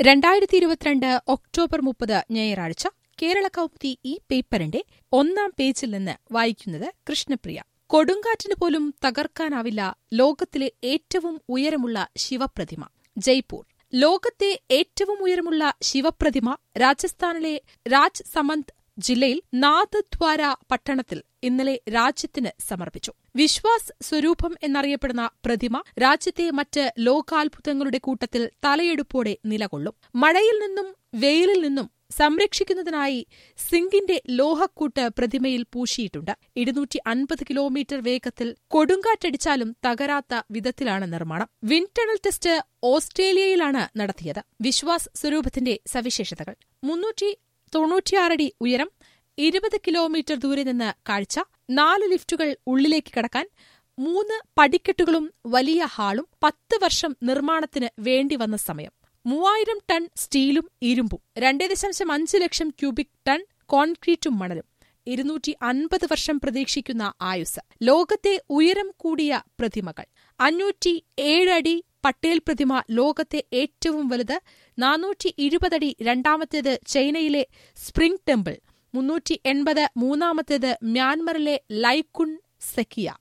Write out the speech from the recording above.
രണ്ടായിരത്തി ഇരുപത്തിരണ്ട് ഒക്ടോബർ മുപ്പത് ഞായറാഴ്ച കേരള കൗമുദി ഈ പേപ്പറിന്റെ ഒന്നാം പേജിൽ നിന്ന് വായിക്കുന്നത് കൃഷ്ണപ്രിയ കൊടുങ്കാറ്റിന് പോലും തകർക്കാനാവില്ല ലോകത്തിലെ ഏറ്റവും ഉയരമുള്ള ശിവപ്രതിമ ജയ്പൂർ ലോകത്തെ ഏറ്റവും ഉയരമുള്ള ശിവപ്രതിമ രാജസ്ഥാനിലെ രാജ് സമന്ത് ജില്ലയിൽ നാഥദ്വാര പട്ടണത്തിൽ ഇന്നലെ രാജ്യത്തിന് സമർപ്പിച്ചു വിശ്വാസ് സ്വരൂപം എന്നറിയപ്പെടുന്ന പ്രതിമ രാജ്യത്തെ മറ്റ് ലോകാത്ഭുതങ്ങളുടെ കൂട്ടത്തിൽ തലയെടുപ്പോടെ നിലകൊള്ളും മഴയിൽ നിന്നും വെയിലിൽ നിന്നും സംരക്ഷിക്കുന്നതിനായി സിങ്കിന്റെ ലോഹക്കൂട്ട് പ്രതിമയിൽ പൂശിയിട്ടുണ്ട് ഇരുന്നൂറ്റി അൻപത് കിലോമീറ്റർ വേഗത്തിൽ കൊടുങ്കാറ്റടിച്ചാലും തകരാത്ത വിധത്തിലാണ് നിർമ്മാണം വിൻഡ് ടണൽ ടെസ്റ്റ് ഓസ്ട്രേലിയയിലാണ് നടത്തിയത് വിശ്വാസ് സ്വരൂപത്തിന്റെ സവിശേഷതകൾ മുന്നൂറ്റി തൊണ്ണൂറ്റിയാറടി ഉയരം ഇരുപത് കിലോമീറ്റർ ദൂരെ നിന്ന് കാഴ്ച നാല് ലിഫ്റ്റുകൾ ഉള്ളിലേക്ക് കടക്കാൻ മൂന്ന് പടിക്കെട്ടുകളും വലിയ ഹാളും പത്ത് വർഷം നിർമ്മാണത്തിന് വേണ്ടിവന്ന സമയം മൂവായിരം ടൺ സ്റ്റീലും ഇരുമ്പും രണ്ടേ ദശാംശം അഞ്ച് ലക്ഷം ക്യൂബിക് ടൺ കോൺക്രീറ്റും മണലും ഇരുന്നൂറ്റി അൻപത് വർഷം പ്രതീക്ഷിക്കുന്ന ആയുസ് ലോകത്തെ ഉയരം കൂടിയ പ്രതിമകൾ അഞ്ഞൂറ്റി ഏഴടി പട്ടേൽ പ്രതിമ ലോകത്തെ ഏറ്റവും വലുത് നാനൂറ്റി ഇരുപതടി രണ്ടാമത്തേത് ചൈനയിലെ സ്പ്രിംഗ് ടെമ്പിൾ മുന്നൂറ്റി എൺപത് മൂന്നാമത്തേത് മ്യാൻമറിലെ ലൈക്കുൺ സെക്കിയ